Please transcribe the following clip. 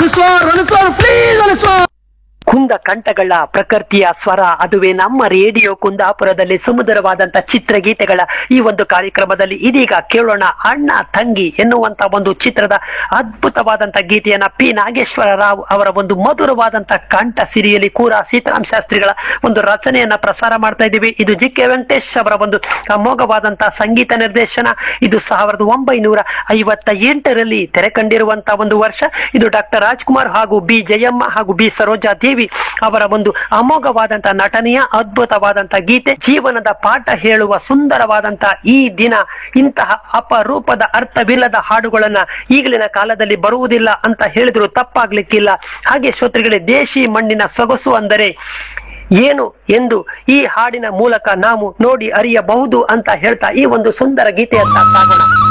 ಅನುಸ್ವಾರ್ ಅನುಸ್ವಾರ್ please ಅನುಸ್ವಾರ್ ಕುಂದ ಕಂಠಗಳ ಪ್ರಕೃತಿಯ ಸ್ವರ ಅದುವೇ ನಮ್ಮ ರೇಡಿಯೋ ಕುಂದಾಪುರದಲ್ಲಿ ಸುಮಧುರವಾದಂತ ಚಿತ್ರಗೀತೆಗಳ ಈ ಒಂದು ಕಾರ್ಯಕ್ರಮದಲ್ಲಿ ಇದೀಗ ಕೇಳೋಣ ಅಣ್ಣ ತಂಗಿ ಎನ್ನುವಂತ ಒಂದು ಚಿತ್ರದ ಅದ್ಭುತವಾದಂತ ಗೀತೆಯನ್ನ ಪಿ ನಾಗೇಶ್ವರ ರಾವ್ ಅವರ ಒಂದು ಮಧುರವಾದಂತ ಕಂಠ ಸಿರಿಯಲ್ಲಿ ಕೂರ ಸೀತಾರಾಮ್ ಶಾಸ್ತ್ರಿಗಳ ಒಂದು ರಚನೆಯನ್ನ ಪ್ರಸಾರ ಮಾಡ್ತಾ ಇದ್ದೀವಿ ಇದು ಜಿ ಕೆ ವೆಂಕಟೇಶ್ ಅವರ ಒಂದು ಅಮೋಘವಾದಂತಹ ಸಂಗೀತ ನಿರ್ದೇಶನ ಇದು ಸಾವಿರದ ಒಂಬೈನೂರ ಐವತ್ತ ಎಂಟರಲ್ಲಿ ತೆರೆ ಕಂಡಿರುವಂತಹ ಒಂದು ವರ್ಷ ಇದು ಡಾಕ್ಟರ್ ರಾಜ್ಕುಮಾರ್ ಹಾಗೂ ಬಿ ಜಯಮ್ಮ ಹಾಗೂ ಬಿ ಸರೋಜಾ ದೇವಿ ಅವರ ಒಂದು ಅಮೋಘವಾದಂತಹ ನಟನೆಯ ಅದ್ಭುತವಾದಂತಹ ಗೀತೆ ಜೀವನದ ಪಾಠ ಹೇಳುವ ಸುಂದರವಾದಂತಹ ಈ ದಿನ ಇಂತಹ ಅಪರೂಪದ ಅರ್ಥವಿಲ್ಲದ ಹಾಡುಗಳನ್ನ ಈಗಲಿನ ಕಾಲದಲ್ಲಿ ಬರುವುದಿಲ್ಲ ಅಂತ ಹೇಳಿದ್ರು ತಪ್ಪಾಗ್ಲಿಕ್ಕಿಲ್ಲ ಹಾಗೆ ಶ್ರೋತೃಗಳೇ ದೇಶಿ ಮಣ್ಣಿನ ಸೊಗಸು ಅಂದರೆ ಏನು ಎಂದು ಈ ಹಾಡಿನ ಮೂಲಕ ನಾವು ನೋಡಿ ಅರಿಯಬಹುದು ಅಂತ ಹೇಳ್ತಾ ಈ ಒಂದು ಸುಂದರ ಗೀತೆಯತ್ತ ಸಾಗೋಣ